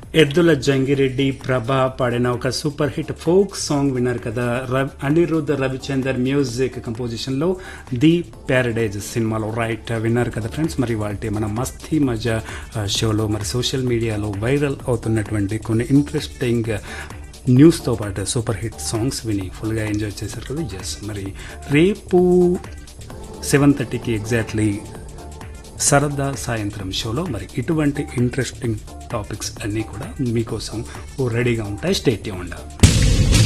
ఎద్దుల జంగిరెడ్డి ప్రభ పాడిన ఒక సూపర్ హిట్ ఫోక్ సాంగ్ విన్నారు కదా రవ్ అనిరుద్ధ్ రవిచందర్ మ్యూజిక్ కంపోజిషన్ లో ది ప్యారడైజ్ సినిమాలో రైట్ విన్నారు కదా ఫ్రెండ్స్ మరి వాటి మన మస్తీ మజా ఆ, షోలో మరి సోషల్ మీడియాలో వైరల్ అవుతున్నటువంటి కొన్ని ఇంట్రెస్టింగ్ న్యూస్తో పాటు సూపర్ హిట్ సాంగ్స్ విని ఫుల్గా ఎంజాయ్ చేశారు కదా జస్ మరి రేపు సెవెన్ థర్టీకి ఎగ్జాక్ట్లీ సరదా సాయంత్రం షోలో మరి ఇటువంటి ఇంట్రెస్టింగ్ టాపిక్స్ అన్నీ కూడా మీకోసం రెడీగా ఉంటాయి స్టేట్ ఉండాలి